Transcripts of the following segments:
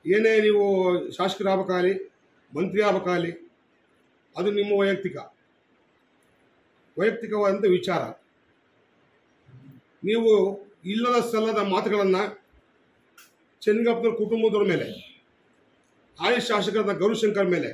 ಏನೇ ನೀವು ಶಾಸಕರಾಗಬೇಕಾಗಲಿ ಮಂತ್ರಿ ಆಗಬೇಕಾಗಲಿ ಅದು ನಿಮ್ಮ ವೈಯಕ್ತಿಕ ವೈಯಕ್ತಿಕವಾದಂಥ ವಿಚಾರ ನೀವು ಇಲ್ಲದ ಸಲ್ಲದ ಮಾತುಗಳನ್ನು ಚೆನ್ನಗಪ್ಪನ ಕುಟುಂಬದವ್ರ ಮೇಲೆ ಆಯುಷ್ ಶಾಸಕರಾದ ಗೌರಿಶಂಕರ್ ಮೇಲೆ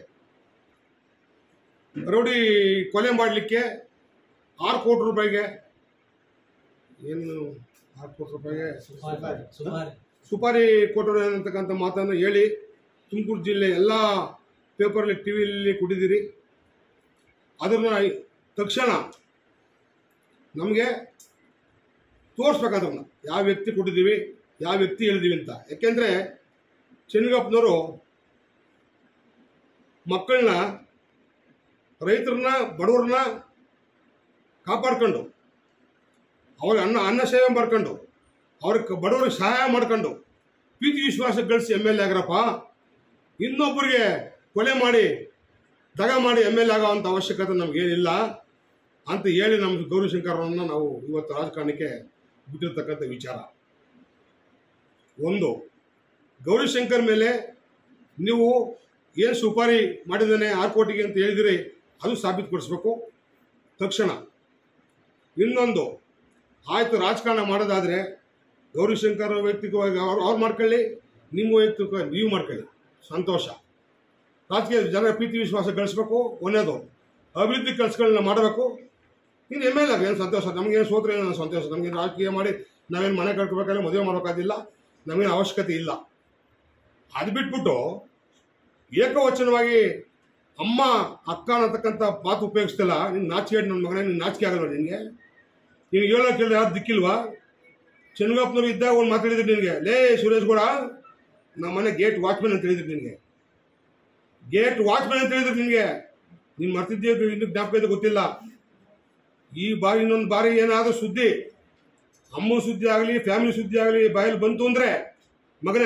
ರೌಡಿ ಕೊಲೆ ಮಾಡಲಿಕ್ಕೆ ಆರು ಕೋಟಿ ರೂಪಾಯಿಗೆ ಏನು ಆರು ಕೋಟಿ ರೂಪಾಯಿಗೆ ಸುಪಾರಿ ಕೊಟ್ಟರು ಅನ್ನತಕ್ಕಂಥ ಮಾತನ್ನು ಹೇಳಿ ತುಮಕೂರು ಜಿಲ್ಲೆ ಎಲ್ಲ ಪೇಪರಲ್ಲಿ ಟಿ ವಿಯಲ್ಲಿ ಕುಡಿದಿರಿ ಅದನ್ನು ತಕ್ಷಣ ನಮಗೆ ತೋರಿಸ್ಬೇಕಾದವನ್ನ ಯಾವ ವ್ಯಕ್ತಿ ಕೊಟ್ಟಿದ್ದೀವಿ ಯಾವ ವ್ಯಕ್ತಿ ಹೇಳಿದೀವಿ ಅಂತ ಯಾಕೆಂದರೆ ಚೆನ್ನಗಪ್ಪನವರು ಮಕ್ಕಳನ್ನ ರೈತರನ್ನ ಬಡವ್ರನ್ನ ಕಾಪಾಡ್ಕೊಂಡು ಅವ್ರಿಗೆ ಅನ್ನ ಅನ್ನ ಸೇವೆ ಮಾಡ್ಕೊಂಡು ಅವ್ರಿಗೆ ಬಡವ್ರಿಗೆ ಸಹಾಯ ಮಾಡ್ಕೊಂಡು ಪ್ರೀತಿ ವಿಶ್ವಾಸ ಗಳಿಸಿ ಎಮ್ ಎಲ್ ಎ ಆಗ್ರಪ್ಪ ಇನ್ನೊಬ್ಬರಿಗೆ ಕೊಲೆ ಮಾಡಿ ದಗ ಮಾಡಿ ಎಮ್ ಎಲ್ ಎ ಆಗೋವಂಥ ಅವಶ್ಯಕತೆ ನಮಗೇನಿಲ್ಲ ಅಂತ ಹೇಳಿ ನಮ್ಮ ಗೌರಿಶಂಕರವನ್ನು ನಾವು ಇವತ್ತು ರಾಜಕಾರಣಕ್ಕೆ ಬಿಟ್ಟಿರ್ತಕ್ಕಂಥ ವಿಚಾರ ಒಂದು ಗೌರಿಶಂಕರ್ ಮೇಲೆ ನೀವು ಏನು ಸುಪಾರಿ ಮಾಡಿದ್ದಾನೆ ಆರು ಕೋಟಿಗೆ ಅಂತ ಹೇಳಿದಿರಿ ಅದು ಸಾಬೀತುಪಡಿಸ್ಬೇಕು ತಕ್ಷಣ ಇನ್ನೊಂದು ಆಯಿತು ರಾಜಕಾರಣ ಮಾಡೋದಾದರೆ ಗೌರಿಶಂಕರ್ ವೈಯಕ್ತಿಕವಾಗಿ ಅವ್ರು ಅವ್ರು ಮಾಡ್ಕೊಳ್ಳಿ ನಿಮ್ಮ ವೈಯಕ್ತಿಕವಾಗಿ ನೀವು ಮಾಡ್ಕೊಳ್ಳಿ ಸಂತೋಷ ರಾಜಕೀಯ ಜನ ಪ್ರೀತಿ ವಿಶ್ವಾಸ ಗಳಿಸ್ಬೇಕು ಒಂದೇದು ಅಭಿವೃದ್ಧಿ ಕೆಲಸಗಳನ್ನ ಮಾಡಬೇಕು ಇನ್ನು ಎಮ್ ಎಲ್ ಏನು ಸಂತೋಷ ನಮಗೇನು ಸೋತ್ರೆ ಏನು ಸಂತೋಷ ನಮಗೇನು ರಾಜಕೀಯ ಮಾಡಿ ನಾವೇನು ಮನೆ ಕಟ್ಕೋಬೇಕಾದ್ರೆ ಮದುವೆ ಮಾಡೋಕ್ಕಾಗಿಲ್ಲ ನಮಗೇನು ಅವಶ್ಯಕತೆ ಇಲ್ಲ ಅದು ಬಿಟ್ಬಿಟ್ಟು ಏಕವಚನವಾಗಿ ಅಮ್ಮ ಅಕ್ಕ ಅನ್ನತಕ್ಕಂಥ ಮಾತು ಉಪಯೋಗಿಸ್ತಿಲ್ಲ ನಿನ್ನ ನಾಚಿಕೆ ನನ್ನ ಮಗನೇ ನಿನ್ನ ನಾಚಿಕೆ ಆಗಲ್ಲ ನಿನಗೆ ನೀನು ಹೇಳೋ ಕೇಳಿದ್ರೆ ಯಾರು ದಿಕ್ಕಿಲ್ವಾ ಚೆನ್ನಗಪ್ಪನವ್ರು ಇದ್ದಾಗ ಒಂದು ಮಾತಾಡಿದ್ರು ನಿನಗೆ ಲೇ ಸುರೇಶ್ ಗೌಡ ನಮ್ಮ ಮನೆ ಗೇಟ್ ವಾಚ್ಮೆನ್ ಅಂತ ಹೇಳಿದ್ರು ನಿನಗೆ ಗೇಟ್ ವಾಚ್ಮೆನ್ ಅಂತ ಹೇಳಿದ್ರು ನಿನಗೆ ನೀನು ಮರ್ತಿದ್ದೀಯ ಇನ್ನು ಜ್ಞಾಪಕ ಇದೆ ಗೊತ್ತಿಲ್ಲ ಈ ಬಾರಿ ಇನ್ನೊಂದು ಬಾರಿ ಏನಾದರೂ ಸುದ್ದಿ ಅಮ್ಮನ ಸುದ್ದಿ ಆಗಲಿ ಫ್ಯಾಮಿಲಿ ಸುದ್ದಿ ಆಗಲಿ ಬಾಯಲ್ಲಿ ಬಂತು ಅಂದರೆ ಮಗನೇ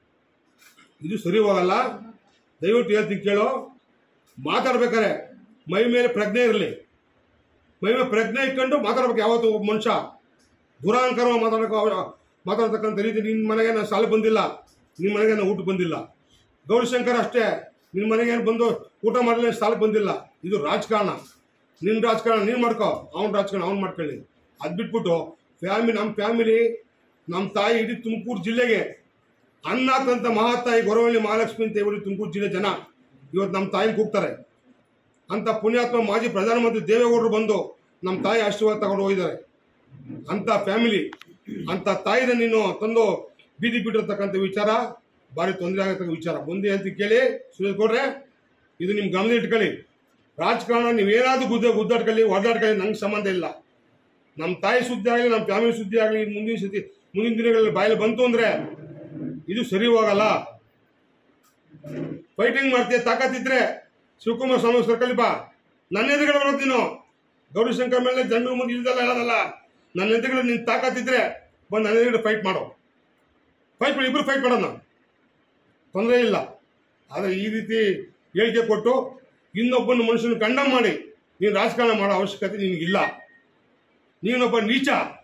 ಇದು ಸರಿ ಹೋಗಲ್ಲ ದಯವಿಟ್ಟು ಹೇಳ್ತೀನಿ ಕೇಳು ಮಾತಾಡ್ಬೇಕಾರೆ ಮೈ ಮೇಲೆ ಪ್ರಜ್ಞೆ ಇರಲಿ ಮೈ ಮೇಲೆ ಪ್ರಜ್ಞೆ ಇಟ್ಕೊಂಡು ಮಾತಾಡ್ಬೇಕು ಯಾವತ್ತು ಒಬ್ಬ ಮನುಷ್ಯ ದುರಾಂಕರ ಮಾತಾಡೋಕೆ ಅವ- ಮಾತಾಡ್ತಕ್ಕಂಥ ರೀತಿ ನಿನ್ನ ಮನೆಗೆ ನಾನು ಸಾಲ ಬಂದಿಲ್ಲ ನಿಮ್ಮ ಮನೆಗೆ ನಾನು ಊಟ ಬಂದಿಲ್ಲ ಗೌರಿಶಂಕರ್ ಅಷ್ಟೇ ನಿನ್ನ ಮನೆಗೆ ಏನು ಬಂದು ಊಟ ಮಾಡಲಿ ಸಾಲಕ್ಕೆ ಬಂದಿಲ್ಲ ಇದು ರಾಜಕಾರಣ ನಿನ್ನ ರಾಜಕಾರಣ ನೀನು ಮಾಡ್ಕೋ ಅವ್ನ ರಾಜಕಾರಣ ಅವ್ನು ಮಾಡ್ಕೊಳ್ಳಿ ಅದು ಬಿಟ್ಬಿಟ್ಟು ಫ್ಯಾಮಿಲಿ ನಮ್ಮ ಫ್ಯಾಮಿಲಿ ನಮ್ಮ ತಾಯಿ ಇಡೀ ತುಮಕೂರು ಜಿಲ್ಲೆಗೆ ಅನ್ನತಂತ ಮಹಾತಾಯಿ ಗೊರವಳ್ಳಿ ಮಹಾಲಕ್ಷ್ಮಿ ಅಂತ ಹೇಳಿ ತುಮಕೂರು ಜಿಲ್ಲೆ ಜನ ಇವತ್ತು ನಮ್ಮ ತಾಯಿನ ಕೂಗ್ತಾರೆ ಅಂತ ಪುಣ್ಯಾತ್ಮ ಮಾಜಿ ಪ್ರಧಾನಮಂತ್ರಿ ದೇವೇಗೌಡರು ಬಂದು ನಮ್ಮ ತಾಯಿ ಆಶೀರ್ವಾದ ತಗೊಂಡು ಹೋಗಿದ್ದಾರೆ ಅಂತ ಫ್ಯಾಮಿಲಿ ಅಂತ ತಾಯಿನ ನೀನು ತಂದು ಬೀದಿ ಬಿಟ್ಟಿರ್ತಕ್ಕಂಥ ವಿಚಾರ ಭಾರಿ ತೊಂದರೆ ಆಗತಕ್ಕ ವಿಚಾರ ಮುಂದೆ ಅಂತ ಕೇಳಿ ಸುರೇಶ್ ಗೌಡ್ರೆ ಇದು ನಿಮ್ಮ ಗಮನ ಇಟ್ಕೊಳ್ಳಿ ರಾಜಕಾರಣ ನೀವೇನಾದ್ರೂ ಗುದ್ದ ಗುದ್ದಾಡ್ಕೊಳ್ಳಿ ಒದ್ದಾಡ್ಕೊಳ್ಳಿ ನಂಗೆ ಸಂಬಂಧ ಇಲ್ಲ ನಮ್ಮ ತಾಯಿ ಸುದ್ದಿ ಆಗಲಿ ನಮ್ಮ ಫ್ಯಾಮಿಲಿ ಸುದ್ದಿ ಆಗಲಿ ಮುಂದಿನ ಸತಿ ಮುಂದಿನ ದಿನಗಳಲ್ಲಿ ಬಾಯಲ್ಲಿ ಬಂತು ಅಂದರೆ ಇದು ಸರಿ ಹೋಗಲ್ಲ ಫೈಟಿಂಗ್ ಮಾಡ್ತೀಯ ತಾಕತ್ತಿದ್ರೆ ಶಿವಕುಮಾರ್ ಸ್ವಾಮಿ ಸರ್ಕಲ್ ಬಾ ನನ್ನ ಎದುರುಗಡೆ ಬರೋದು ನೀನು ಗೌರಿಶಂಕರ್ ಮೇಲೆ ಜನರ ಮುಂದೆ ಇಲ್ದಲ್ಲ ಹೇಳೋದಲ್ಲ ನನ್ನ ಎದುರುಗಡೆ ನಿನ್ನ ತಾಕತ್ತಿದ್ರೆ ಬಂದು ನನ್ನ ಎದುರುಗಡೆ ಫೈಟ್ ಮಾಡೋ ಫೈಟ್ ಮಾಡಿ ಇಬ್ಬರು ಫೈಟ್ ಮಾಡೋಣ ತೊಂದರೆ ಇಲ್ಲ ಆದರೆ ಈ ರೀತಿ ಹೇಳಿಕೆ ಕೊಟ್ಟು ಇನ್ನೊಬ್ಬನ ಮನುಷ್ಯನ ಕಂಡಮ್ ಮಾಡಿ ನೀನು ರಾಜಕಾರಣ ಮಾಡೋ ಅವಶ್ಯಕತೆ ನಿನಗಿಲ್ಲ ನೀನೊಬ್ಬ ನೀಚ